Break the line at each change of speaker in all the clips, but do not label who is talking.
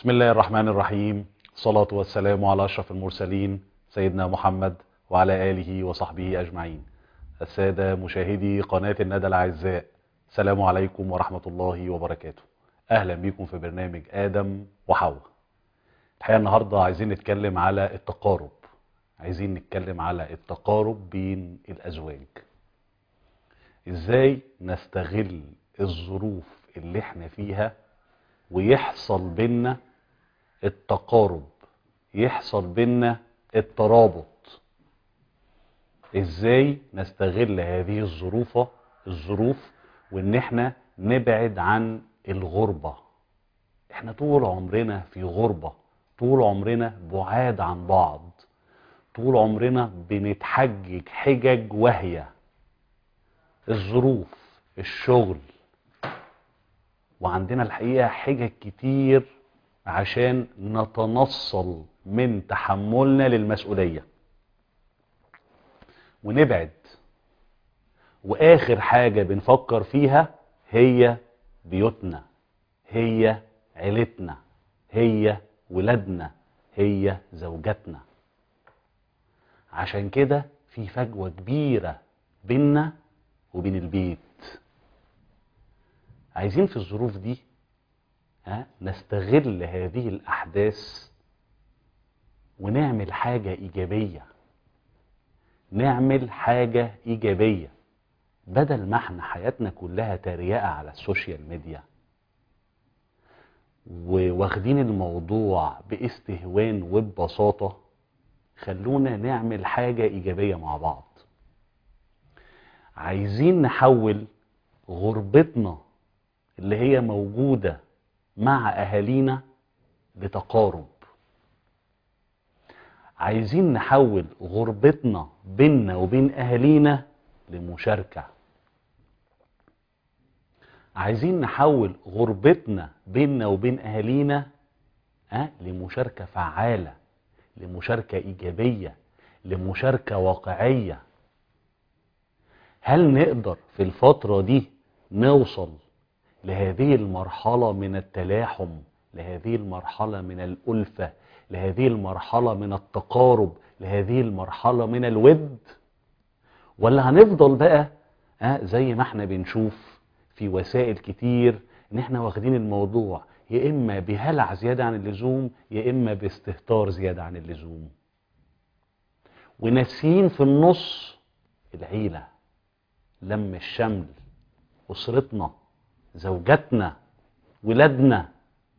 بسم الله الرحمن الرحيم الصلاة والسلام على أشرف المرسلين سيدنا محمد وعلى آله وصحبه أجمعين السادة مشاهدي قناة الندى الأعزاء السلام عليكم ورحمة الله وبركاته أهلا بكم في برنامج آدم وحواء الحقيقة النهاردة عايزين نتكلم على التقارب عايزين نتكلم على التقارب بين الأزواج ازاي نستغل الظروف اللي احنا فيها ويحصل بينا التقارب يحصل بينا الترابط ازاي نستغل هذه الظروف الظروف وان احنا نبعد عن الغربة احنا طول عمرنا في غربة طول عمرنا بعاد عن بعض طول عمرنا بنتحجج حجج وهية الظروف الشغل وعندنا الحقيقة حجج كتير عشان نتنصل من تحملنا للمسؤولية ونبعد واخر حاجة بنفكر فيها هي بيوتنا هي عيلتنا هي ولادنا هي زوجاتنا عشان كده في فجوة كبيرة بيننا وبين البيت عايزين في الظروف دي ها نستغل هذه الأحداث ونعمل حاجة إيجابية نعمل حاجة إيجابية بدل ما احنا حياتنا كلها تريقة على السوشيال ميديا وواخدين الموضوع باستهوان وببساطة خلونا نعمل حاجة إيجابية مع بعض عايزين نحول غربتنا اللي هي موجودة مع أهالينا لتقارب عايزين نحول غربتنا بيننا وبين أهالينا لمشاركة عايزين نحول غربتنا بيننا وبين أهالينا أه؟ لمشاركة فعالة لمشاركة إيجابية لمشاركة واقعية هل نقدر في الفترة دي نوصل لهذه المرحلة من التلاحم لهذه المرحلة من الألفة لهذه المرحلة من التقارب لهذه المرحلة من الود ولا هنفضل بقى آه زي ما احنا بنشوف في وسائل كتير ان احنا واخدين الموضوع يا اما بهلع زيادة عن اللزوم يا اما باستهتار زيادة عن اللزوم وناسيين في النص العيلة لم الشمل أسرتنا زوجاتنا ولادنا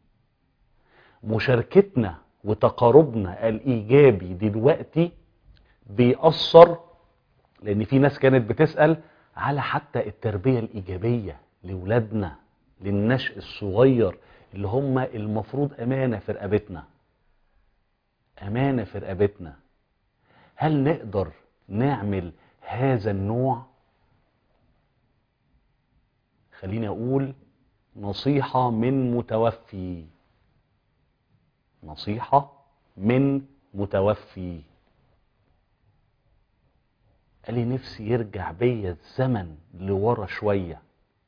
مشاركتنا وتقاربنا الإيجابي دلوقتي بيأثر لأن في ناس كانت بتسأل على حتى التربية الإيجابية لولادنا للنشء الصغير اللي هم المفروض أمانة في رقبتنا أمانة في رقبتنا هل نقدر نعمل هذا النوع خليني أقول نصيحة من متوفي نصيحة من متوفي قال لي نفسي يرجع بيا الزمن لورا شوية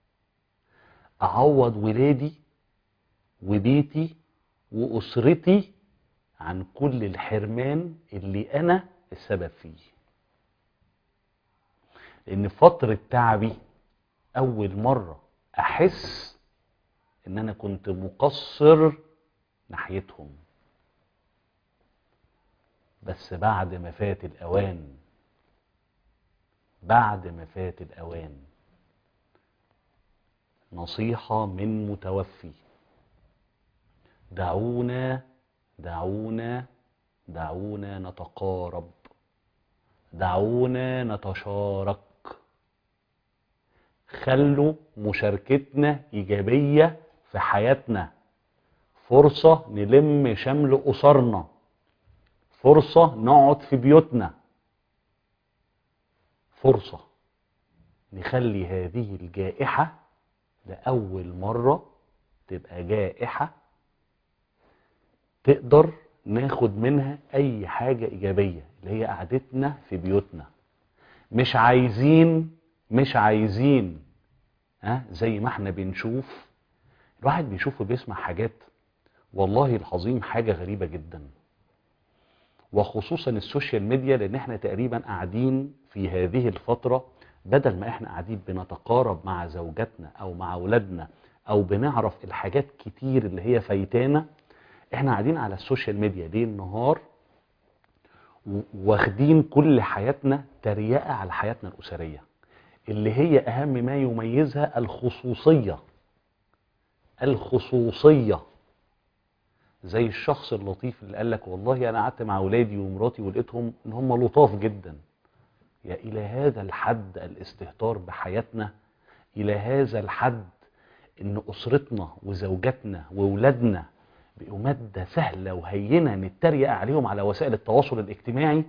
أعوض ولادي وبيتي وأسرتي عن كل الحرمان اللي أنا السبب فيه لأن فترة تعبي أول مرة أحس إن أنا كنت مقصر ناحيتهم بس بعد ما فات الأوان بعد ما فات الأوان نصيحة من متوفي دعونا دعونا دعونا نتقارب دعونا نتشارك خلوا مشاركتنا إيجابية في حياتنا فرصة نلم شمل أسرنا فرصة نقعد في بيوتنا فرصة نخلي هذه الجائحة لأول مرة تبقى جائحة تقدر ناخد منها أي حاجة إيجابية اللي هي قعدتنا في بيوتنا مش عايزين مش عايزين ها زي ما احنا بنشوف الواحد بيشوف وبيسمع حاجات والله العظيم حاجة غريبة جدا وخصوصا السوشيال ميديا لان احنا تقريبا قاعدين في هذه الفترة بدل ما احنا قاعدين بنتقارب مع زوجاتنا او مع اولادنا او بنعرف الحاجات كتير اللي هي فايتانا احنا قاعدين على السوشيال ميديا ليل نهار و- واخدين كل حياتنا تريقة على حياتنا الأسرية اللي هي أهم ما يميزها الخصوصية الخصوصية زي الشخص اللطيف اللي قال لك والله أنا قعدت مع أولادي ومراتي ولقيتهم إن هم لطاف جدا يا إلى هذا الحد الاستهتار بحياتنا إلى هذا الحد إن أسرتنا وزوجاتنا وولادنا بقوا مادة سهلة وهينة نتريق عليهم على وسائل التواصل الاجتماعي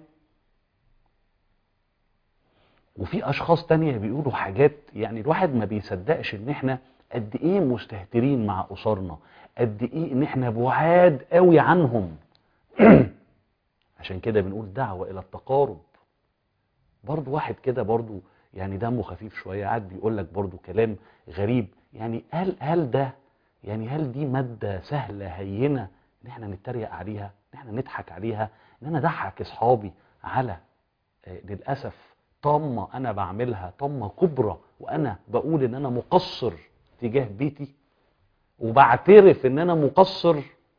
وفي اشخاص تانية بيقولوا حاجات يعني الواحد ما بيصدقش ان احنا قد ايه مستهترين مع اسرنا قد ايه ان احنا بعاد قوي عنهم عشان كده بنقول دعوة الى التقارب برضو واحد كده برضو يعني دمه خفيف شوية قاعد بيقول لك برضو كلام غريب يعني هل هل ده يعني هل دي مادة سهلة هينة ان احنا نتريق عليها ان احنا نضحك عليها ان انا اضحك اصحابي على آه، للاسف طامة انا بعملها طامة كبرى وانا بقول ان انا مقصر تجاه بيتي وبعترف ان انا مقصر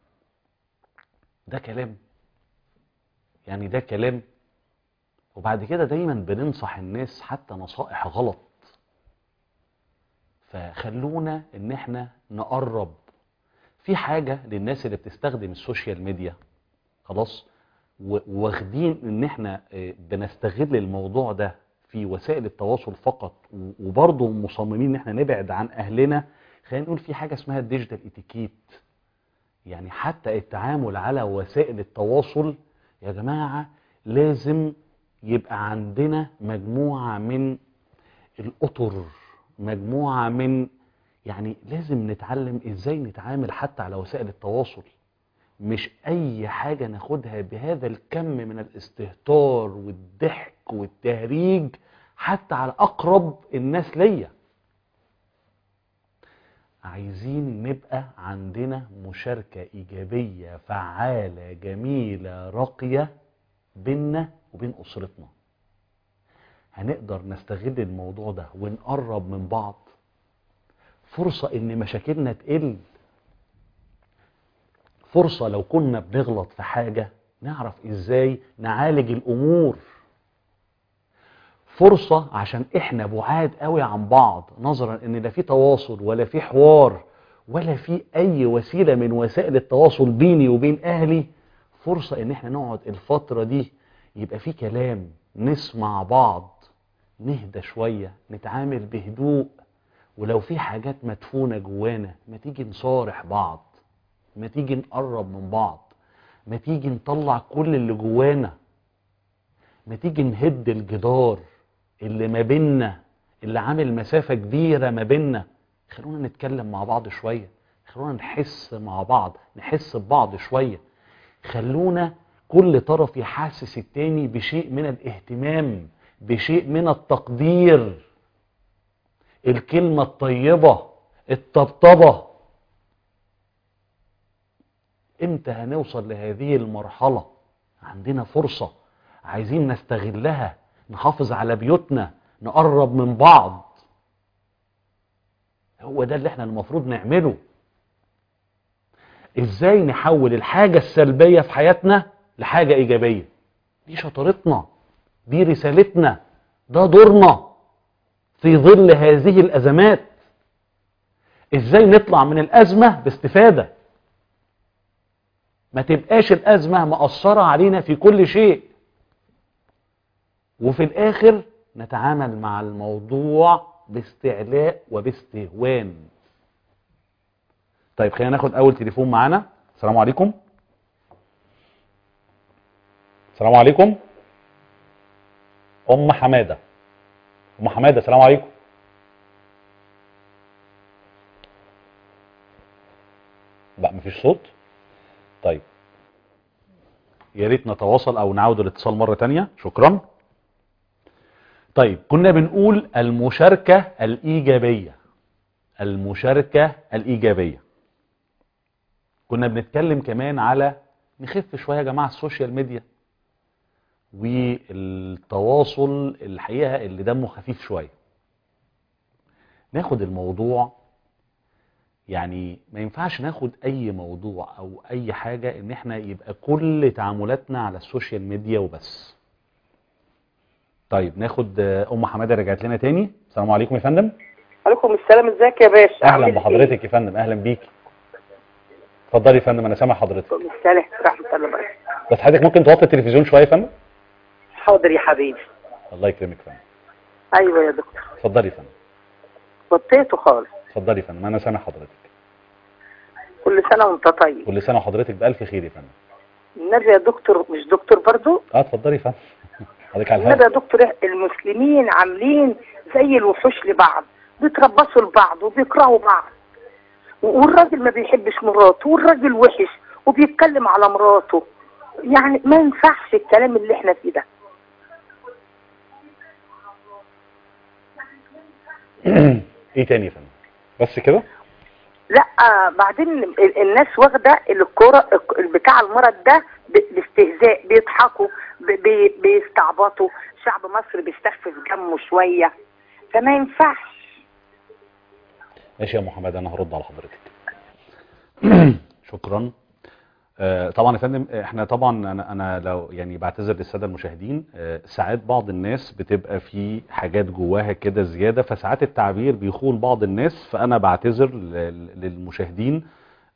ده كلام يعني ده كلام وبعد كده دايما بننصح الناس حتى نصائح غلط فخلونا ان احنا نقرب في حاجة للناس اللي بتستخدم السوشيال ميديا خلاص و- واخدين ان احنا آه، بنستغل الموضوع ده في وسائل التواصل فقط و- وبرضه مصممين ان احنا نبعد عن اهلنا خلينا نقول في حاجة اسمها الديجيتال اتيكيت يعني حتى التعامل على وسائل التواصل يا جماعة لازم يبقى عندنا مجموعة من الأطر مجموعة من يعني لازم نتعلم ازاي نتعامل حتى على وسائل التواصل مش اي حاجة ناخدها بهذا الكم من الاستهتار والضحك والتهريج حتى على اقرب الناس ليا عايزين نبقى عندنا مشاركة ايجابية فعالة جميلة راقية بيننا وبين اسرتنا هنقدر نستغل الموضوع ده ونقرب من بعض فرصة ان مشاكلنا تقل فرصة لو كنا بنغلط في حاجة نعرف ازاي نعالج الامور فرصة عشان احنا بعاد قوي عن بعض نظرا ان لا في تواصل ولا في حوار ولا في اي وسيلة من وسائل التواصل بيني وبين اهلي فرصة ان احنا نقعد الفترة دي يبقى في كلام نسمع بعض نهدى شوية نتعامل بهدوء ولو في حاجات مدفونة جوانا ما تيجي نصارح بعض ما تيجي نقرب من بعض ما تيجي نطلع كل اللي جوانا ما تيجي نهد الجدار اللي ما بيننا اللي عامل مسافة كبيرة ما بيننا خلونا نتكلم مع بعض شوية خلونا نحس مع بعض نحس ببعض شوية خلونا كل طرف يحسس التاني بشيء من الاهتمام بشيء من التقدير الكلمة الطيبة الطبطبة امتى هنوصل لهذه المرحلة عندنا فرصة عايزين نستغلها نحافظ على بيوتنا نقرب من بعض هو ده اللي احنا المفروض نعمله ازاي نحول الحاجة السلبية في حياتنا لحاجة ايجابية دي شطارتنا دي رسالتنا ده دورنا في ظل هذه الازمات ازاي نطلع من الازمة باستفادة ما تبقاش الازمة مأثرة علينا في كل شيء وفي الاخر نتعامل مع الموضوع باستعلاء وباستهوان طيب خلينا ناخد اول تليفون معانا السلام عليكم السلام عليكم ام حماده ام حماده السلام عليكم لا مفيش صوت طيب يا ريت نتواصل او نعود الاتصال مره تانية شكرا طيب كنا بنقول المشاركه الايجابيه المشاركه الايجابيه كنا بنتكلم كمان على نخف شوية يا جماعة السوشيال ميديا والتواصل الحقيقة اللي دمه خفيف شوية ناخد الموضوع يعني ما ينفعش ناخد اي موضوع او اي حاجة ان احنا يبقى كل تعاملاتنا على السوشيال ميديا وبس طيب ناخد ام حمادة رجعت لنا تاني السلام عليكم يا فندم
عليكم السلام ازيك يا باشا
اهلا
عامل
بحضرتك يا فندم اهلا بيك اتفضلي يا فندم انا سامع حضرتك
ايه؟ السلام ورحمه الله وبركاته
بس حضرتك ممكن توطي التلفزيون شويه يا فندم
حاضر يا حبيبي
الله يكرمك يا فندم
ايوه يا دكتور
اتفضلي يا فندم
وطيته خالص
اتفضلي يا فندم انا سامع حضرتك
كل سنه وانت طيب
كل سنه وحضرتك بالف خير يا فندم
النبي يا دكتور مش دكتور برضو
اه اتفضلي يا فندم حضرتك على
النبي
الهواء
يا دكتور المسلمين عاملين زي الوحوش لبعض بيتربصوا لبعض وبيكرهوا بعض والراجل ما بيحبش مراته والراجل وحش وبيتكلم على مراته يعني ما ينفعش الكلام اللي احنا فيه ده
ايه تاني يا فندم بس كده
لا بعدين ال- الناس واخده الكوره بتاع المرض ده ب- باستهزاء بيضحكوا ب- بي- بيستعبطوا شعب مصر بيستخفف دمه شويه فما ينفعش
ماشي يا محمد انا هرد على حضرتك شكرا آه، طبعا يا فندم احنا طبعا انا انا لو يعني بعتذر للساده المشاهدين آه، ساعات بعض الناس بتبقى في حاجات جواها كده زياده فساعات التعبير بيخون بعض الناس فانا بعتذر لل- للمشاهدين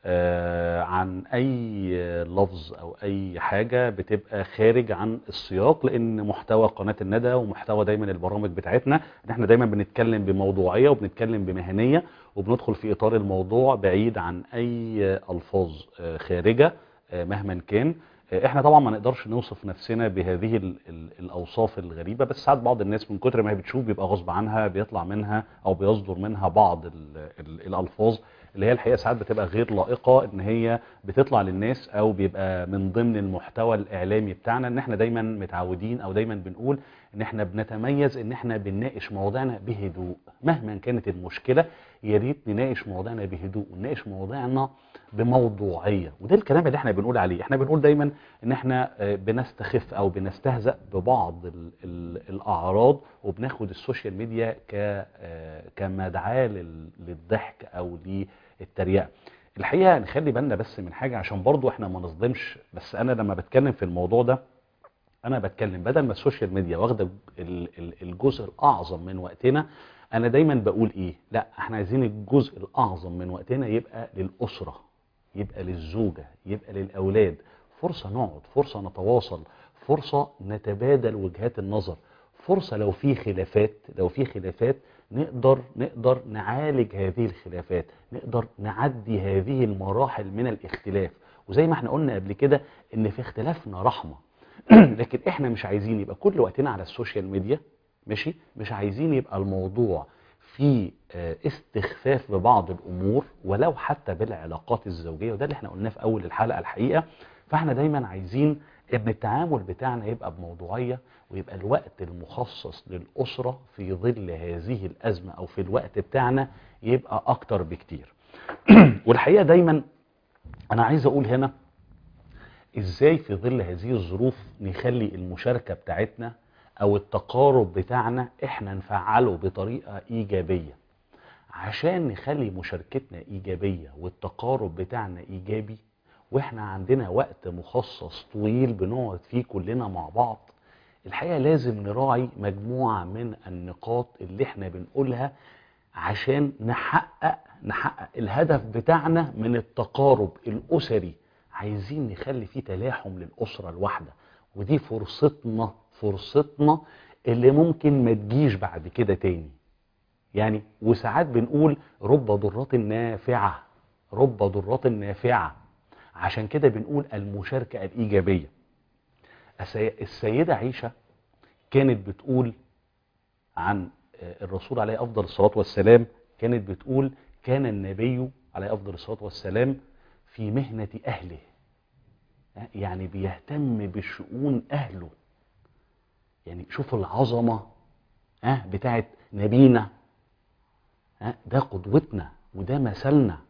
آه، عن اي لفظ او اي حاجه بتبقى خارج عن السياق لان محتوى قناه الندى ومحتوى دايما البرامج بتاعتنا ان احنا دايما بنتكلم بموضوعيه وبنتكلم بمهنيه وبندخل في اطار الموضوع بعيد عن اي الفاظ آه، خارجه آه، مهما كان آه، احنا طبعا ما نقدرش نوصف نفسنا بهذه ال ال الاوصاف الغريبه بس ساعات بعض الناس من كتر ما هي بتشوف بيبقى غصب عنها بيطلع منها او بيصدر منها بعض ال ال الالفاظ اللي هي الحقيقه ساعات بتبقى غير لائقه ان هي بتطلع للناس او بيبقى من ضمن المحتوى الاعلامي بتاعنا ان احنا دايما متعودين او دايما بنقول ان احنا بنتميز ان احنا بنناقش مواضيعنا بهدوء مهما كانت المشكله يا ريت نناقش مواضيعنا بهدوء ونناقش مواضيعنا بموضوعيه وده الكلام اللي احنا بنقول عليه احنا بنقول دايما ان احنا آه، بنستخف او بنستهزأ ببعض ال ال الاعراض وبناخد السوشيال ميديا ك آه، كمدعاه لل- للضحك او للتريقه الحقيقه نخلي بالنا بس من حاجه عشان برضو احنا ما نصدمش بس انا لما بتكلم في الموضوع ده انا بتكلم بدل ما السوشيال ميديا واخده ال- ال- الجزء الاعظم من وقتنا انا دايما بقول ايه لا احنا عايزين الجزء الاعظم من وقتنا يبقى للاسره يبقى للزوجه يبقى للاولاد فرصه نقعد فرصه نتواصل فرصه نتبادل وجهات النظر فرصه لو في خلافات لو في خلافات نقدر نقدر نعالج هذه الخلافات نقدر نعدي هذه المراحل من الاختلاف وزي ما احنا قلنا قبل كده ان في اختلافنا رحمه لكن احنا مش عايزين يبقى كل وقتنا على السوشيال ميديا ماشي مش عايزين يبقى الموضوع في آه، استخفاف ببعض الامور ولو حتى بالعلاقات الزوجيه وده اللي احنا قلناه في اول الحلقه الحقيقه فاحنا دايما عايزين ان التعامل بتاعنا يبقى بموضوعيه ويبقى الوقت المخصص للاسره في ظل هذه الازمه او في الوقت بتاعنا يبقى اكتر بكتير والحقيقه دايما انا عايز اقول هنا ازاي في ظل هذه الظروف نخلي المشاركة بتاعتنا او التقارب بتاعنا احنا نفعله بطريقة ايجابية عشان نخلي مشاركتنا ايجابية والتقارب بتاعنا ايجابي واحنا عندنا وقت مخصص طويل بنقعد فيه كلنا مع بعض الحقيقة لازم نراعي مجموعة من النقاط اللي احنا بنقولها عشان نحقق نحقق الهدف بتاعنا من التقارب الأسري عايزين نخلي فيه تلاحم للأسرة الواحدة ودي فرصتنا فرصتنا اللي ممكن ما تجيش بعد كده تاني يعني وساعات بنقول رب ضرات نافعة رب ضرات نافعة عشان كده بنقول المشاركة الإيجابية السي- السيدة عيشة كانت بتقول عن آه، الرسول عليه أفضل الصلاة والسلام كانت بتقول كان النبي عليه أفضل الصلاة والسلام في مهنة أهله آه، يعني بيهتم بشؤون أهله يعني شوف العظمة آه، بتاعت نبينا آه، ده قدوتنا وده مثلنا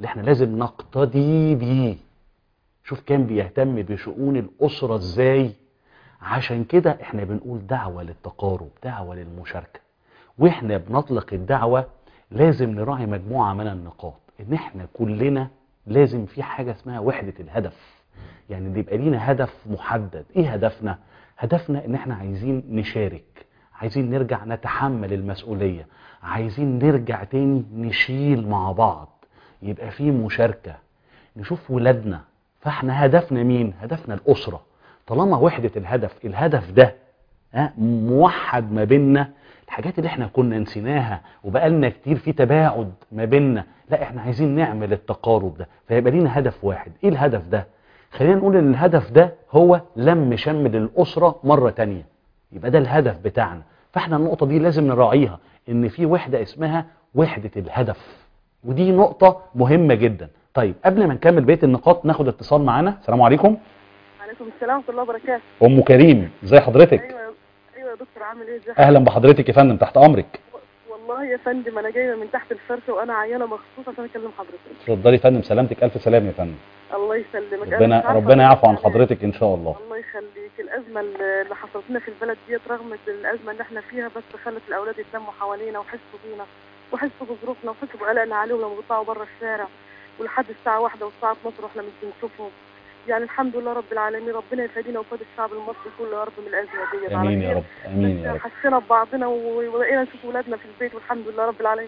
اللي احنا لازم نقتدي بيه شوف كان بيهتم بشؤون الأسرة ازاي عشان كده احنا بنقول دعوة للتقارب دعوة للمشاركة واحنا بنطلق الدعوة لازم نراعي مجموعة من النقاط ان احنا كلنا لازم في حاجة اسمها وحدة الهدف يعني إن يبقى لينا هدف محدد ايه هدفنا هدفنا ان احنا عايزين نشارك عايزين نرجع نتحمل المسؤولية عايزين نرجع تاني نشيل مع بعض يبقى في مشاركة نشوف ولادنا فاحنا هدفنا مين هدفنا الأسرة طالما وحدة الهدف الهدف ده ها، موحد ما بيننا الحاجات اللي احنا كنا نسيناها وبقالنا كتير في تباعد ما بيننا لا احنا عايزين نعمل التقارب ده فيبقى لينا هدف واحد ايه الهدف ده خلينا نقول ان الهدف ده هو لم شمل الأسرة مرة تانية يبقى ده الهدف بتاعنا فاحنا النقطة دي لازم نراعيها ان في وحدة اسمها وحدة الهدف ودي نقطة مهمة جدا طيب قبل ما نكمل بقيه النقاط ناخد اتصال معانا السلام عليكم
عليكم السلام ورحمة الله وبركاته
ام كريم ازي حضرتك
ايوه ايوه يا دكتور عامل ايه ازيك
اهلا بحضرتك يا فندم تحت امرك
والله يا فندم انا جايه من تحت الفرشه وانا عيانه مخصوص عشان اكلم حضرتك
اتفضلي يا فندم سلامتك الف سلام يا فندم
الله يسلمك أنا مش
ربنا
عارفة
ربنا يعفو عن
يعني-
حضرتك ان شاء الله
الله يخليك الازمه اللي حصلت لنا في البلد ديت رغم الازمه اللي احنا فيها بس خلت الاولاد يتلموا حوالينا وحسوا بينا وحسوا بظروفنا وحسوا بقلقنا عليهم لما بيطلعوا بره الشارع ولحد الساعه واحدة والساعه 12 واحنا مش بنشوفهم يعني الحمد لله رب العالمين ربنا يفادينا وفاد الشعب المصري كله يا رب من الازمه ديت على
امين يا
خير.
رب امين يا
بس
رب
حسينا ببعضنا و- وبقينا نشوف ولادنا في البيت والحمد لله رب العالمين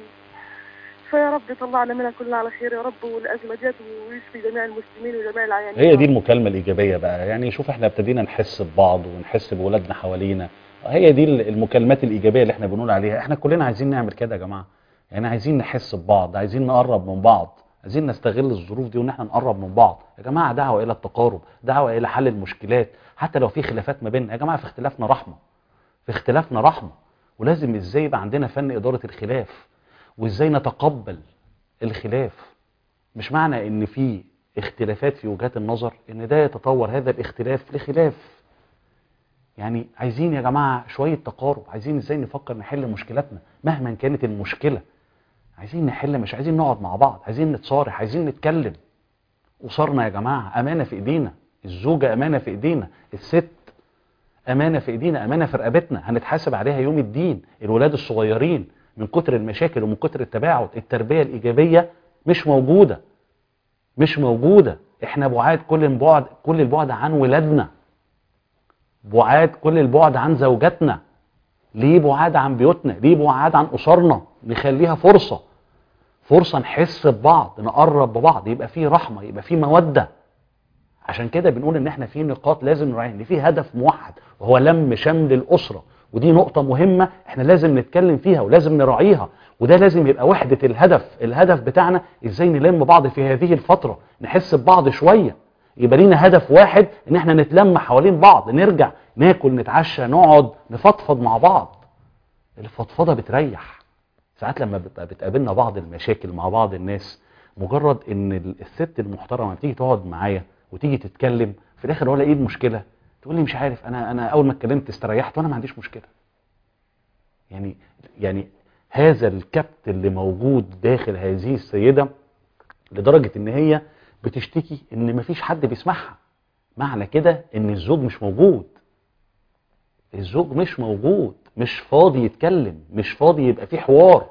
فيا رب يطلعنا منها كلنا على خير يا رب والازمه ديت ويشفي جميع المسلمين وجميع العيانين
هي دي المكالمه الايجابيه بقى يعني شوف احنا ابتدينا نحس ببعض ونحس بولادنا حوالينا هي دي المكالمات الايجابيه اللي احنا بنقول عليها احنا كلنا عايزين نعمل كده يا جماعه يعني عايزين نحس ببعض عايزين نقرب من بعض عايزين نستغل الظروف دي وان احنا نقرب من بعض يا جماعه دعوه الى التقارب دعوه الى حل المشكلات حتى لو في خلافات ما بيننا يا جماعه في اختلافنا رحمه في اختلافنا رحمه ولازم ازاي يبقى عندنا فن اداره الخلاف وازاي نتقبل الخلاف مش معنى ان في اختلافات في وجهات النظر ان ده يتطور هذا الاختلاف لخلاف يعني عايزين يا جماعة شوية تقارب عايزين ازاي نفكر نحل مشكلاتنا مهما كانت المشكلة عايزين نحل مش عايزين نقعد مع بعض عايزين نتصارح عايزين نتكلم أسرنا يا جماعة أمانة في إيدينا الزوجة أمانة في إيدينا الست أمانة في إيدينا أمانة في رقبتنا هنتحاسب عليها يوم الدين الولاد الصغيرين من كتر المشاكل ومن كتر التباعد التربية الإيجابية مش موجودة مش موجودة احنا بعاد كل البعد كل البعد عن ولادنا بعاد كل البعد عن زوجاتنا ليه بعاد عن بيوتنا ليه بعاد عن أسرنا نخليها فرصة فرصة نحس ببعض نقرب ببعض يبقى في رحمة يبقى في مودة عشان كده بنقول ان احنا في نقاط لازم نراعيها ان في هدف موحد وهو لم شمل الأسرة ودي نقطة مهمة احنا لازم نتكلم فيها ولازم نراعيها وده لازم يبقى وحدة الهدف الهدف بتاعنا ازاي نلم بعض في هذه الفترة نحس ببعض شوية يبقى لينا هدف واحد ان احنا نتلم حوالين بعض نرجع ناكل نتعشى نقعد نفضفض مع بعض الفضفضة بتريح ساعات لما بتبقى بتقابلنا بعض المشاكل مع بعض الناس مجرد ان الست المحترمة بتيجي تقعد معايا وتيجي تتكلم في الاخر ولا ايه المشكلة تقول لي مش عارف انا انا اول ما اتكلمت استريحت وانا ما عنديش مشكلة يعني يعني هذا الكبت اللي موجود داخل هذه السيدة لدرجة ان هي بتشتكي ان مفيش حد بيسمعها معنى كده ان الزوج مش موجود الزوج مش موجود مش فاضي يتكلم مش فاضي يبقى في حوار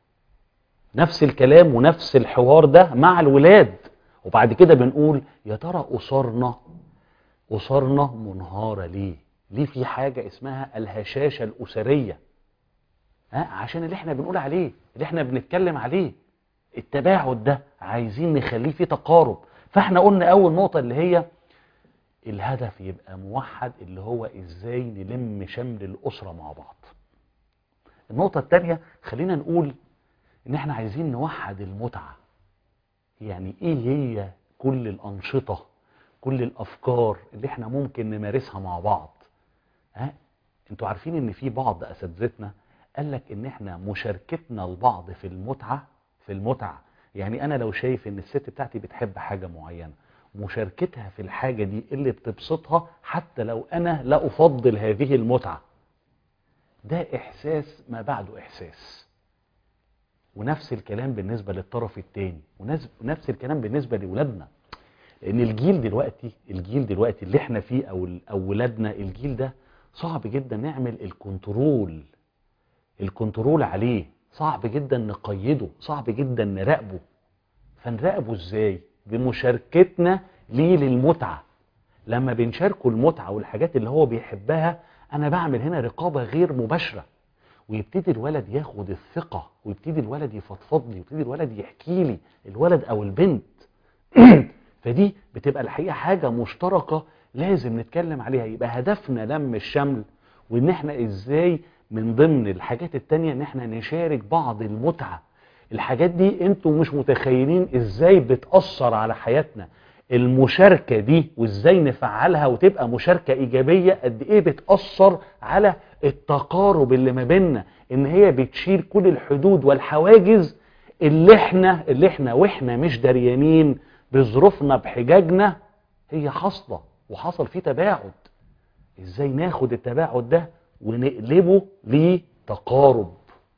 نفس الكلام ونفس الحوار ده مع الولاد وبعد كده بنقول يا ترى أسرنا أسرنا منهارة ليه ليه في حاجة اسمها الهشاشة الأسرية ها عشان اللي احنا بنقول عليه اللي احنا بنتكلم عليه التباعد ده عايزين نخليه فيه تقارب فاحنا قلنا اول نقطة اللي هي الهدف يبقى موحد اللي هو ازاي نلم شمل الأسرة مع بعض النقطة التانية خلينا نقول ان احنا عايزين نوحد المتعة يعني ايه هي كل الأنشطة كل الأفكار اللي احنا ممكن نمارسها مع بعض ها انتوا عارفين ان في بعض اساتذتنا قال لك ان احنا مشاركتنا البعض في المتعة في المتعة يعني انا لو شايف ان الست بتاعتي بتحب حاجة معينة مشاركتها في الحاجة دي اللي بتبسطها حتى لو انا لا افضل هذه المتعة ده احساس ما بعده احساس ونفس الكلام بالنسبة للطرف التاني ونفس ونفس الكلام بالنسبة لأولادنا لأن الجيل دلوقتي الجيل دلوقتي اللي احنا فيه أو ال- أو ولادنا الجيل ده صعب جدا نعمل الكنترول الكنترول عليه صعب جدا نقيده صعب جدا نراقبه فنراقبه ازاي بمشاركتنا ليه للمتعة لما بنشاركه المتعة والحاجات اللي هو بيحبها انا بعمل هنا رقابة غير مباشرة ويبتدي الولد ياخد الثقة ويبتدي الولد يفضفض لي ويبتدي الولد يحكي لي الولد او البنت فدي بتبقى الحقيقة حاجة مشتركة لازم نتكلم عليها يبقى هدفنا لم الشمل وان احنا ازاي من ضمن الحاجات التانية ان احنا نشارك بعض المتعة الحاجات دي انتوا مش متخيلين ازاي بتأثر على حياتنا المشاركة دي وازاي نفعلها وتبقى مشاركة ايجابية قد ايه بتأثر على التقارب اللي ما بيننا ان هي بتشيل كل الحدود والحواجز اللي احنا اللي احنا واحنا مش دريانين بظروفنا بحجاجنا هي حاصلة وحصل فيه تباعد ازاي ناخد التباعد ده ونقلبه لتقارب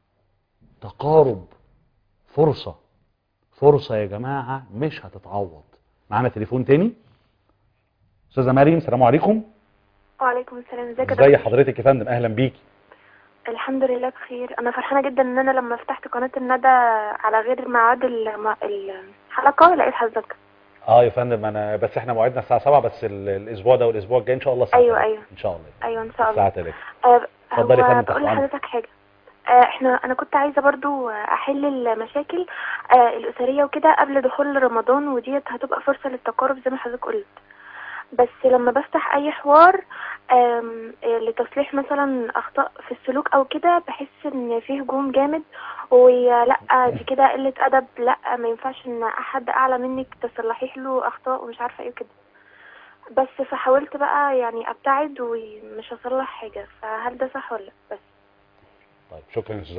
تقارب فرصة فرصة يا جماعة مش هتتعوض معانا تليفون تاني استاذة مريم السلام عليكم
وعليكم السلام ازيك يا
ازي
دكتور
حضرتك يا فندم اهلا بيكي
الحمد لله بخير انا فرحانه جدا ان انا لما فتحت قناه الندى على غير ميعاد الم- الحلقه لقيت حضرتك
اه يا فندم انا بس احنا موعدنا الساعة 7 بس ال- الاسبوع ده والاسبوع الجاي ان شاء الله الساعة
أيوة،
3.
أيوة.
ان شاء الله
ايوه ان شاء
الساعة
الله
3
أه
اتفضلي يا
هو
فندم،
بقول
تحت
لحضرتك حاجه أه احنا انا كنت عايزه برضو احل المشاكل أه الاسريه وكده قبل دخول رمضان وديت هتبقى فرصه للتقارب زي ما حضرتك قلت بس لما بفتح اي حوار آم، آه، لتصليح مثلا اخطاء في السلوك او كده بحس ان فيه هجوم جامد ولا دي كده قله ادب لا ما ينفعش ان احد اعلى منك تصلحي له اخطاء ومش عارفه ايه كده بس فحاولت بقى يعني ابتعد ومش هصلح حاجه فهل ده صح ولا لا بس
طيب شكرا يا استاذه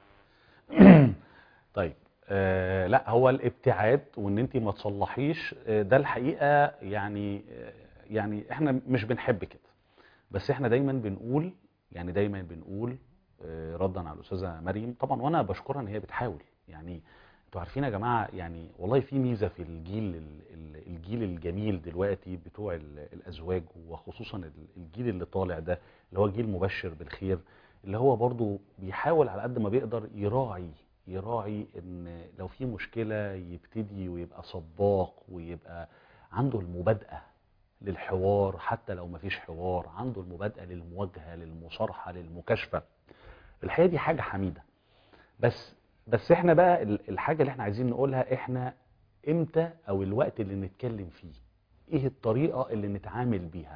مريم طيب آه لا هو الابتعاد وان انت ما تصلحيش آه ده الحقيقه يعني آه يعني احنا مش بنحب كده بس احنا دايما بنقول يعني دايما بنقول آه ردا على الاستاذه مريم طبعا وانا بشكرها ان هي بتحاول يعني انتوا عارفين يا جماعه يعني والله في ميزه في الجيل ال- ال- الجيل الجميل دلوقتي بتوع ال- الازواج وخصوصا ال- الجيل اللي طالع ده اللي هو جيل مبشر بالخير اللي هو برضو بيحاول على قد ما بيقدر يراعي يراعي ان لو في مشكلة يبتدي ويبقى سباق ويبقى عنده المبادئة للحوار حتى لو مفيش حوار عنده المبادئة للمواجهة للمصارحة للمكاشفة الحقيقة دي حاجة حميدة بس بس احنا بقى ال- الحاجة اللي احنا عايزين نقولها احنا امتى او الوقت اللي نتكلم فيه ايه الطريقة اللي نتعامل بيها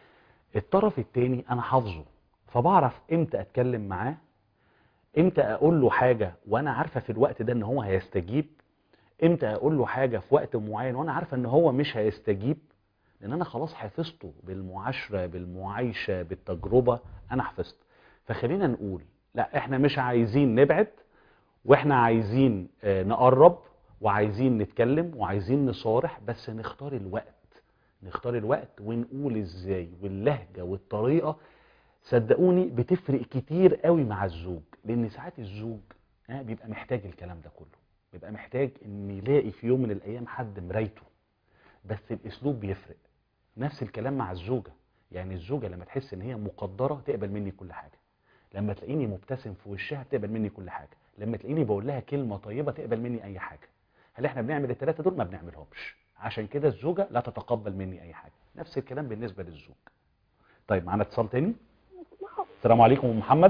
الطرف التاني انا حافظه فبعرف امتى اتكلم معاه امتى اقول له حاجة وانا عارفة في الوقت ده ان هو هيستجيب امتى اقول له حاجة في وقت معين وانا عارفة ان هو مش هيستجيب لان انا خلاص حفظته بالمعاشرة بالمعايشة بالتجربة انا حفظت فخلينا نقول لا احنا مش عايزين نبعد واحنا عايزين آه، نقرب وعايزين نتكلم وعايزين نصارح بس نختار الوقت نختار الوقت ونقول ازاي واللهجة والطريقة صدقوني بتفرق كتير قوي مع الزوج لان ساعات الزوج آه، بيبقى محتاج الكلام ده كله بيبقى محتاج ان يلاقي في يوم من الايام حد مرايته بس الاسلوب بيفرق نفس الكلام مع الزوجة يعني الزوجة لما تحس ان هي مقدرة تقبل مني كل حاجة لما تلاقيني مبتسم في وشها تقبل مني كل حاجة لما تلاقيني بقول لها كلمة طيبة تقبل مني اي حاجة هل احنا بنعمل الثلاثة دول ما بنعملهمش عشان كده الزوجة لا تتقبل مني اي حاجة نفس الكلام بالنسبة للزوج طيب معانا اتصال تاني السلام عليكم أم محمد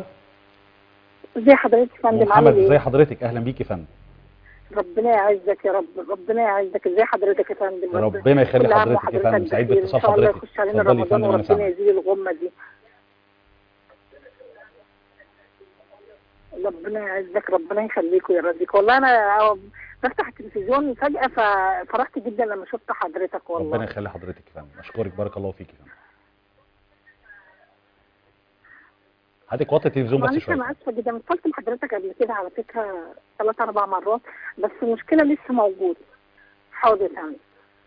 ازي حضرتك يا
أم
فندم
محمد
عامل
ازي
ايه؟
حضرتك اهلا بيك يا فندم
ربنا يعزك يا رب ربنا يعزك ازي حضرتك يا فندم
ربنا يخلي
كل عام
حضرتك يا فندم
وحضرتك
سعيد
بخير.
باتصال
ان شاء الله
حضرتك
يخش علينا
اتفضلي يا
رمضان
فندم انا
وربنا
سامعك
يزيل الغمه دي ربنا يعزك ربنا يخليكوا ويرضيك والله انا بفتح التلفزيون فجاه ففرحت جدا لما شفت حضرتك
ربنا
والله
يخلي حضرتك يا فندم اشكرك بارك الله فيك يا فندم هاتك وطي التلفزيون بس
معلش انا
شويه
اسفه جدا اتصلت بحضرتك قبل كده على فكره ثلاث اربع مرات بس المشكله لسه موجوده حاضر يا فندم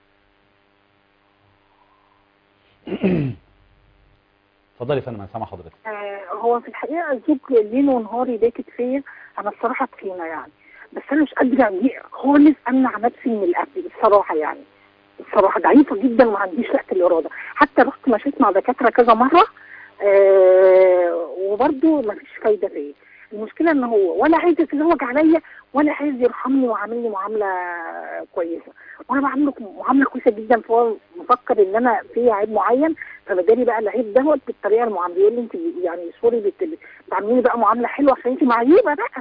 اتفضلي يا فندم انا سامع حضرتك
آه، هو في الحقيقة الزوج ليل ونهار يباكت فيا أنا الصراحة تخينة يعني بس انا مش قادره دي خالص امنع نفسي من الاكل بصراحه يعني بصراحه ضعيفه جدا وما عنديش وقت الاراده حتى رحت مشيت مع دكاتره كذا مره آه وبرده ما فيش فايده فيا المشكله ان هو ولا عايز يتزوج عليا ولا عايز يرحمني وعاملني معامله كويسه وانا بعمله معامله كويسه جدا فهو مفكر ان انا في عيب معين فبدالي بقى العيب دوت بالطريقه المعامله يقول لي انت يعني سوري بت- بتعامليني بقى معامله حلوه عشان انت معيوبه بقى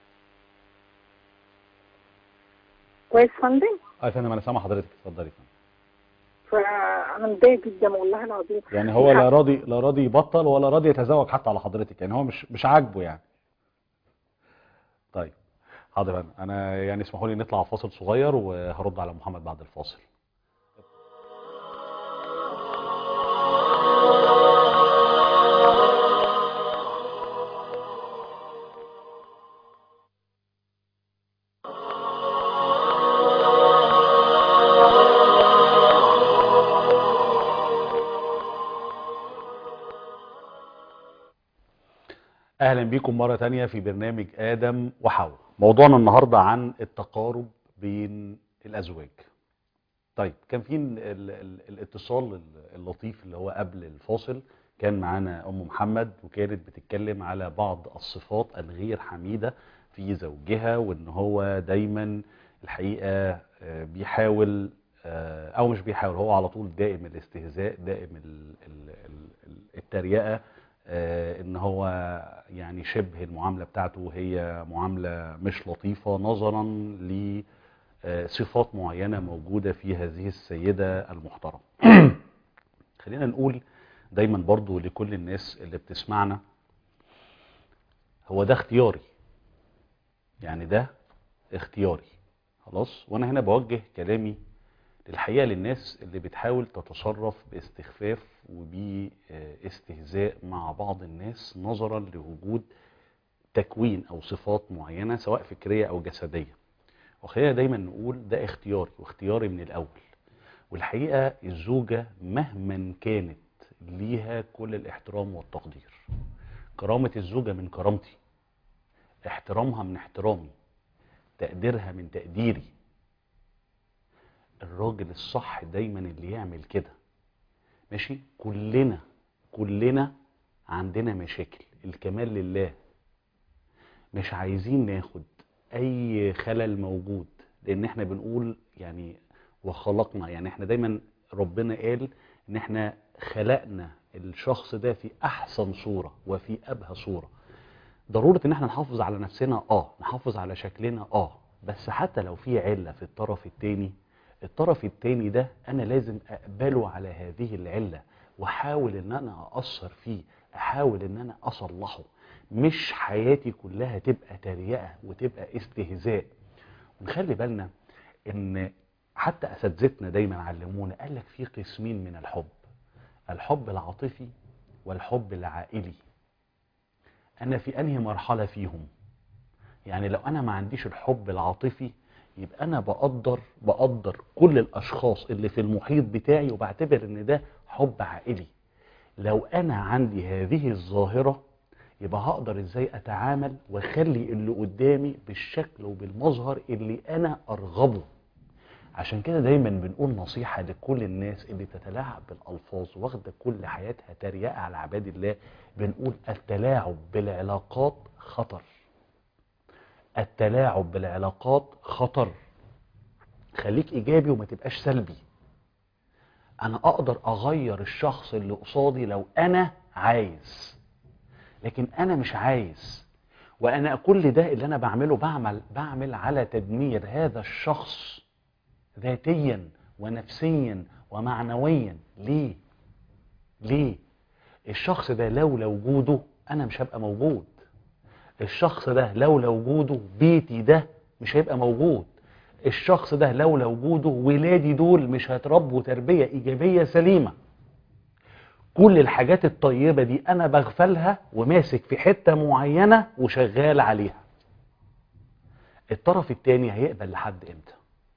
كويس يا فندم
اه يا فندم انا سامع حضرتك اتفضلي يا فندم
فانا متضايق جدا والله العظيم
يعني هو لا راضي لا راضي يبطل ولا راضي يتزوج حتى على حضرتك يعني هو مش مش عاجبه يعني طيب حاضر يا فندم انا يعني اسمحوا لي نطلع فاصل صغير وهرد على محمد بعد الفاصل اهلا بيكم مرة تانية في برنامج ادم وحواء موضوعنا النهاردة عن التقارب بين الازواج طيب كان في ال- ال- الاتصال اللطيف اللي هو قبل الفاصل كان معانا ام محمد وكانت بتتكلم على بعض الصفات الغير حميدة في زوجها وان هو دايما الحقيقة آه، بيحاول آه، او مش بيحاول هو على طول دائم الاستهزاء دائم ال- ال- ال- التريقة آه، ان هو يعني شبه المعاملة بتاعته هي معاملة مش لطيفة نظرا لصفات معينة موجودة في هذه السيدة المحترمة خلينا نقول دايما برضو لكل الناس اللي بتسمعنا هو ده اختياري يعني ده اختياري خلاص وانا هنا بوجه كلامي الحقيقة للناس اللي بتحاول تتصرف باستخفاف وباستهزاء مع بعض الناس نظرا لوجود تكوين او صفات معينة سواء فكرية او جسدية وخلينا دايما نقول ده اختياري واختياري من الاول والحقيقة الزوجة مهما كانت ليها كل الاحترام والتقدير كرامة الزوجة من كرامتي احترامها من احترامي تقديرها من تقديري الراجل الصح دايما اللي يعمل كده ماشي كلنا كلنا عندنا مشاكل الكمال لله مش عايزين ناخد اي خلل موجود لان احنا بنقول يعني وخلقنا يعني احنا دايما ربنا قال ان احنا خلقنا الشخص ده في احسن صورة وفي ابهى صورة ضرورة ان احنا نحافظ على نفسنا اه نحافظ على شكلنا اه بس حتى لو في علة في الطرف التاني الطرف التاني ده انا لازم اقبله على هذه العلة واحاول ان انا اثر فيه احاول ان انا اصلحه مش حياتي كلها تبقى تريقة وتبقى استهزاء ونخلي بالنا ان حتى اساتذتنا دايما علمونا قال لك في قسمين من الحب الحب العاطفي والحب العائلي انا في انهي مرحلة فيهم يعني لو انا ما عنديش الحب العاطفي يبقى انا بقدر بقدر كل الاشخاص اللي في المحيط بتاعي وبعتبر ان ده حب عائلي لو انا عندي هذه الظاهرة يبقى هقدر ازاي اتعامل واخلي اللي قدامي بالشكل وبالمظهر اللي انا ارغبه عشان كده دايما بنقول نصيحة لكل الناس اللي تتلاعب بالألفاظ واخدة كل حياتها تريقة على عباد الله بنقول التلاعب بالعلاقات خطر التلاعب بالعلاقات خطر خليك إيجابي وما تبقاش سلبي أنا أقدر أغير الشخص اللي قصادي لو أنا عايز لكن أنا مش عايز وأنا كل ده اللي أنا بعمله بعمل بعمل على تدمير هذا الشخص ذاتيا ونفسيا ومعنويا ليه ليه الشخص ده لولا وجوده انا مش هبقى موجود الشخص ده لولا وجوده بيتي ده مش هيبقى موجود الشخص ده لولا وجوده ولادي دول مش هيتربوا تربية ايجابية سليمة كل الحاجات الطيبة دي انا بغفلها وماسك في حتة معينة وشغال عليها الطرف التاني هيقبل لحد امتى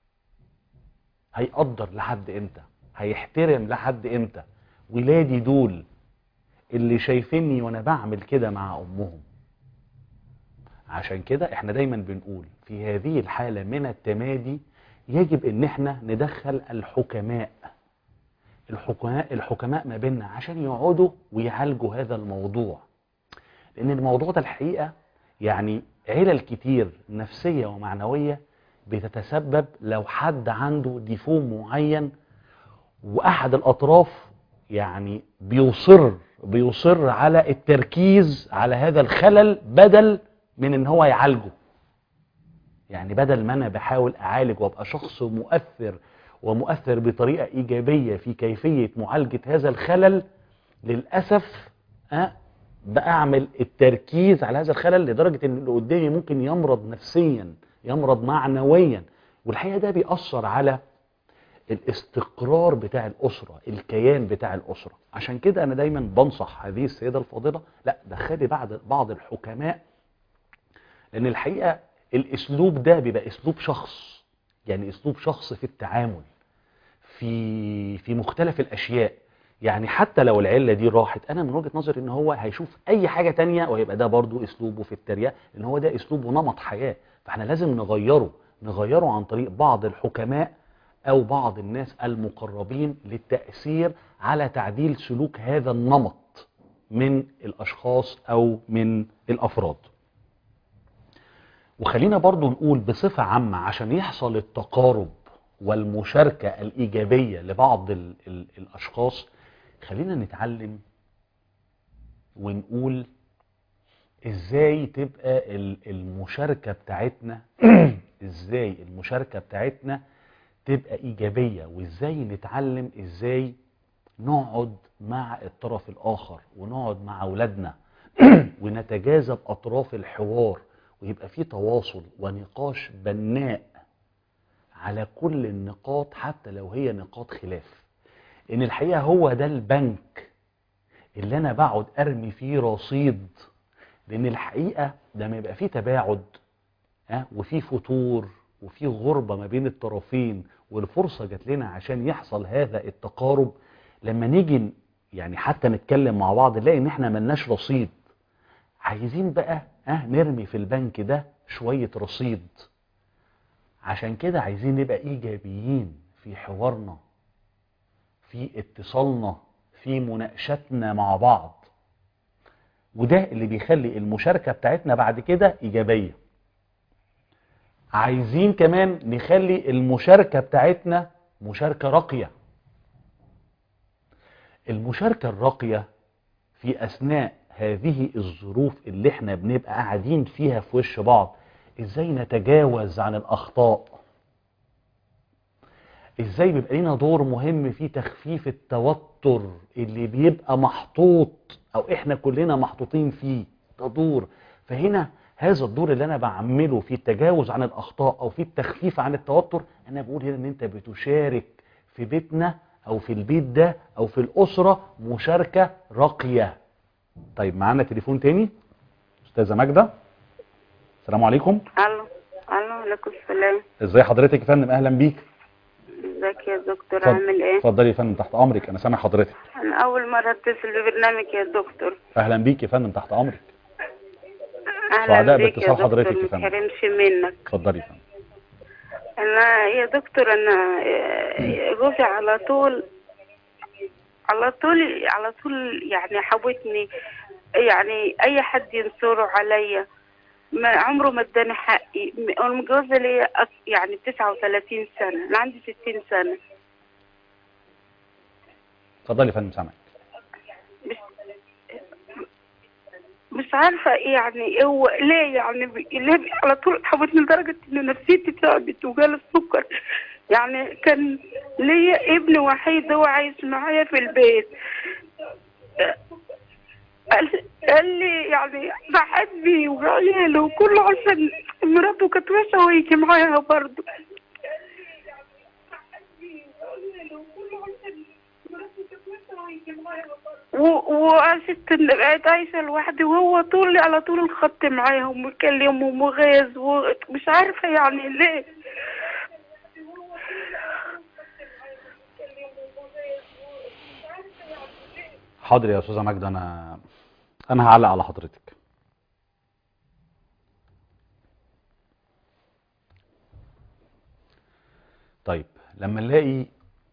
هيقدر لحد امتى هيحترم لحد امتى ولادي دول اللي شايفيني وانا بعمل كده مع امهم عشان كده احنا دايما بنقول في هذه الحالة من التمادي يجب ان احنا ندخل الحكماء الحكماء الحكماء ما بيننا عشان يقعدوا ويعالجوا هذا الموضوع لان الموضوع ده الحقيقة يعني علل كتير نفسية ومعنوية بتتسبب لو حد عنده ديفو معين واحد الاطراف يعني بيصر بيصر على التركيز على هذا الخلل بدل من ان هو يعالجه يعني بدل ما انا بحاول اعالج وابقى شخص مؤثر ومؤثر بطريقة ايجابية في كيفية معالجة هذا الخلل للأسف أه بعمل التركيز على هذا الخلل لدرجة ان اللي قدامي ممكن يمرض نفسيا يمرض معنويا والحقيقة ده بيأثر على الاستقرار بتاع الأسرة الكيان بتاع الأسرة عشان كده أنا دايما بنصح هذه السيدة الفاضلة لا دخلي بعض بعض الحكماء لأن الحقيقة الأسلوب ده بيبقى أسلوب شخص يعني أسلوب شخص في التعامل في في مختلف الأشياء يعني حتى لو العلة دي راحت أنا من وجهة نظري إن هو هيشوف أي حاجة تانية ويبقى ده برضو أسلوبه في التريقة إن هو ده أسلوبه نمط حياة فإحنا لازم نغيره نغيره عن طريق بعض الحكماء أو بعض الناس المقربين للتأثير على تعديل سلوك هذا النمط من الأشخاص أو من الأفراد وخلينا برضو نقول بصفة عامة عشان يحصل التقارب والمشاركة الإيجابية لبعض ال ال الأشخاص خلينا نتعلم ونقول ازاي تبقى المشاركة بتاعتنا ازاي المشاركة بتاعتنا تبقى ايجابية وازاي نتعلم ازاي نقعد مع الطرف الاخر ونقعد مع اولادنا ونتجاذب اطراف الحوار ويبقى في تواصل ونقاش بناء على كل النقاط حتى لو هي نقاط خلاف ان الحقيقة هو ده البنك اللي انا بقعد ارمي فيه رصيد لان الحقيقة لما يبقى فيه تباعد اه وفي فتور وفي غربة ما بين الطرفين والفرصة جات لنا عشان يحصل هذا التقارب لما نيجي يعني حتى نتكلم مع بعض نلاقي ان احنا ملناش رصيد عايزين بقى اه نرمي في البنك ده شوية رصيد عشان كده عايزين نبقى ايجابيين في حوارنا في اتصالنا في مناقشتنا مع بعض وده اللي بيخلي المشاركة بتاعتنا بعد كده ايجابية عايزين كمان نخلي المشاركة بتاعتنا مشاركة راقية المشاركة الراقية في أثناء هذه الظروف اللي احنا بنبقى قاعدين فيها في وش بعض ازاي نتجاوز عن الأخطاء ازاي بيبقى لنا دور مهم في تخفيف التوتر اللي بيبقى محطوط او احنا كلنا محطوطين فيه ده دور فهنا هذا الدور اللي انا بعمله في التجاوز عن الاخطاء او في التخفيف عن التوتر انا بقول هنا ان انت بتشارك في بيتنا او في البيت ده او في الاسرة مشاركة راقية طيب معانا تليفون تاني استاذة ماجدة السلام عليكم
الو الو عليكم السلام
ازاي حضرتك يا فندم اهلا بيك
ازيك يا دكتور
اتفضل.
عامل ايه
اتفضلي يا فندم تحت امرك انا سامع حضرتك
انا اول مره اتصل ببرنامج يا دكتور
اهلا بيك يا فندم تحت امرك
اهلا
سعداء
بيك يا
باتصال
دكتور
حضرتك يا
ما
فندم.
تحرمش منك
اتفضلي يا فندم
انا يا دكتور انا آه، جوزي على طول على طول على طول يعني حاوتني يعني اي حد ينصره عليا ما عمره ما اداني حقي م- انا متجوزه ليا أك- يعني 39 سنه انا عندي 60 سنه
اتفضلي يا فندم سامعك
مش عارفة إيه يعني هو ليه يعني بي- ليه بي- على طول حاولت لدرجة إن نفسيتي تعبت وجالي السكر يعني كان ليا ابن وحيد هو عايش معايا في البيت قال قال لي يعني بحبي وعياله وكله عشان مراته كانت وحشة ويجي معاها برضه و- وعشت ان بقيت عايشة لوحدي وهو طول على طول الخط معاهم ويكلمهم وغاز ومش عارفة يعني ليه
حاضر يا استاذه ماجده انا انا هعلق على حضرتك طيب لما نلاقي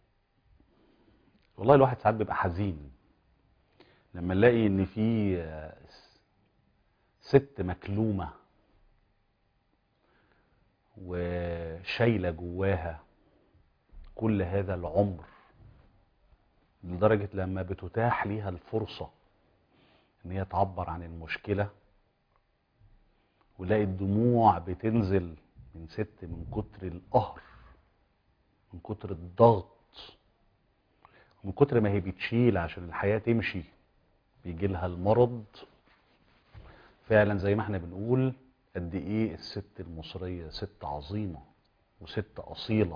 والله الواحد ساعات بيبقى حزين لما نلاقي ان في آه، ست مكلومة وشايلة جواها كل هذا العمر لدرجة لما بتتاح ليها الفرصة ان هي تعبر عن المشكلة ولاقي الدموع بتنزل من ست من كتر القهر من كتر الضغط من كتر ما هي بتشيل عشان الحياة تمشي بيجي لها المرض فعلا زي ما احنا بنقول قد ايه الست المصرية ست عظيمة وست أصيلة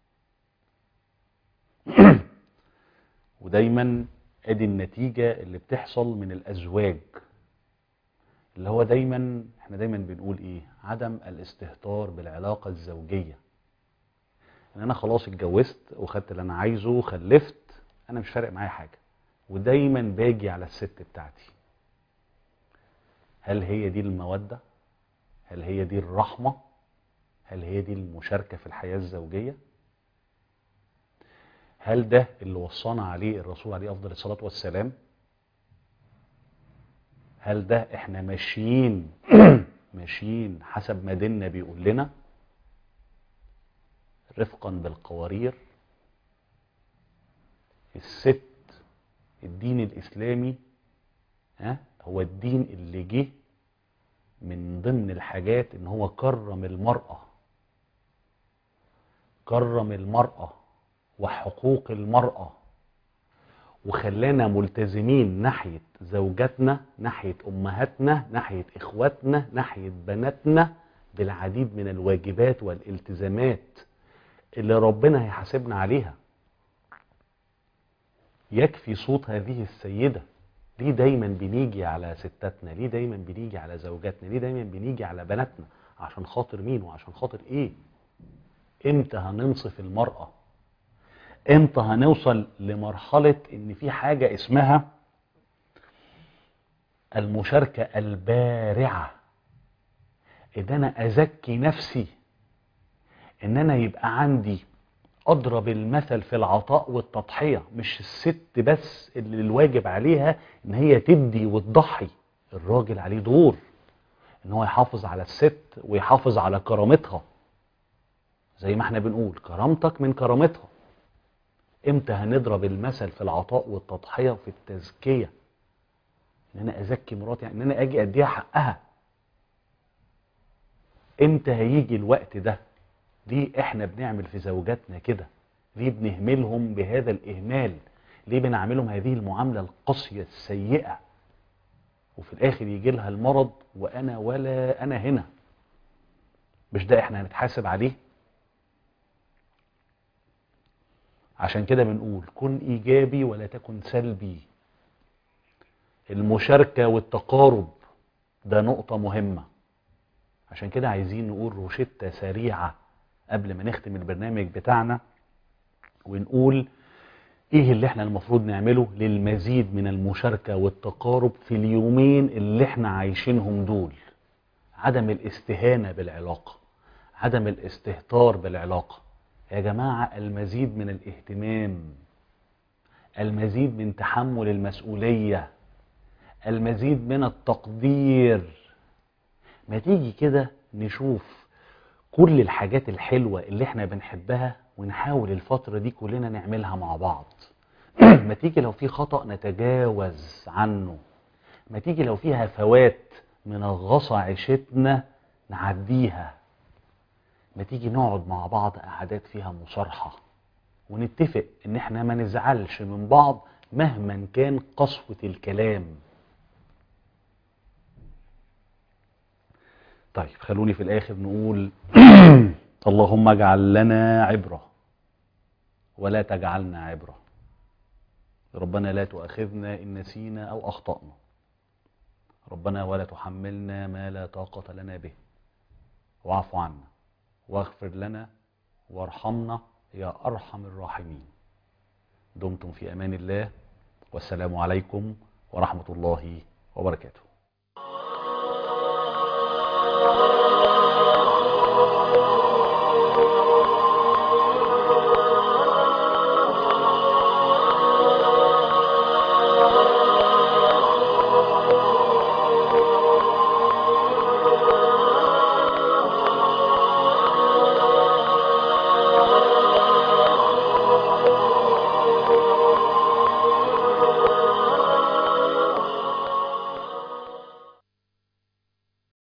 ودايما ادي النتيجة اللي بتحصل من الأزواج اللي هو دايما احنا دايما بنقول ايه عدم الاستهتار بالعلاقة الزوجية ان انا خلاص اتجوزت وخدت اللي انا عايزه وخلفت انا مش فارق معايا حاجة ودايما باجي على الست بتاعتي هل هي دي المودة هل هي دي الرحمة هل هي دي المشاركة في الحياة الزوجية هل ده اللي وصانا عليه الرسول عليه أفضل الصلاة والسلام هل ده احنا ماشيين ماشيين حسب ما ديننا بيقول لنا رفقا بالقوارير الست الدين الإسلامي ها هو الدين اللي جه من ضمن الحاجات ان هو كرم المرأة كرم المرأة وحقوق المرأة وخلانا ملتزمين ناحية زوجاتنا ناحية أمهاتنا ناحية إخواتنا ناحية بناتنا بالعديد من الواجبات والالتزامات اللي ربنا هيحاسبنا عليها يكفي صوت هذه السيدة ليه دايما بنيجي على ستاتنا ليه دايما بنيجي على زوجاتنا ليه دايما بنيجي على بناتنا عشان خاطر مين وعشان خاطر ايه امتى هننصف المرأة امتى هنوصل لمرحلة ان في حاجة اسمها المشاركة البارعة ان انا ازكي نفسي ان انا يبقى عندي اضرب المثل في العطاء والتضحية مش الست بس اللي الواجب عليها ان هي تدي وتضحي الراجل عليه دور ان هو يحافظ على الست ويحافظ على كرامتها زي ما احنا بنقول كرامتك من كرامتها امتى هنضرب المثل في العطاء والتضحية وفي التزكية ان انا ازكي مراتي يعني ان انا اجي اديها حقها امتى هيجي الوقت ده ليه احنا بنعمل في زوجاتنا كده ليه بنهملهم بهذا الاهمال ليه بنعملهم هذه المعاملة القاسية السيئة وفي الاخر يجي لها المرض وانا ولا انا هنا مش ده احنا هنتحاسب عليه عشان كده بنقول كن ايجابي ولا تكن سلبي المشاركة والتقارب ده نقطة مهمة عشان كده عايزين نقول روشتة سريعة قبل ما نختم البرنامج بتاعنا ونقول ايه اللي احنا المفروض نعمله للمزيد من المشاركة والتقارب في اليومين اللي احنا عايشينهم دول عدم الاستهانة بالعلاقة عدم الاستهتار بالعلاقة يا جماعة المزيد من الاهتمام المزيد من تحمل المسؤولية المزيد من التقدير ما تيجي كده نشوف كل الحاجات الحلوة اللي احنا بنحبها ونحاول الفترة دي كلنا نعملها مع بعض ما تيجي لو في خطأ نتجاوز عنه ما تيجي لو في هفوات منغصة عيشتنا نعديها ما تيجي نقعد مع بعض قعدات فيها مصارحة ونتفق ان احنا ما نزعلش من بعض مهما كان قسوة الكلام طيب خلوني في الاخر نقول اللهم اجعل لنا عبرة ولا تجعلنا عبرة ربنا لا تؤاخذنا ان نسينا او اخطأنا ربنا ولا تحملنا ما لا طاقة لنا به واعف عنا واغفر لنا وارحمنا يا أرحم الراحمين دمتم في أمان الله والسلام عليكم ورحمة الله وبركاته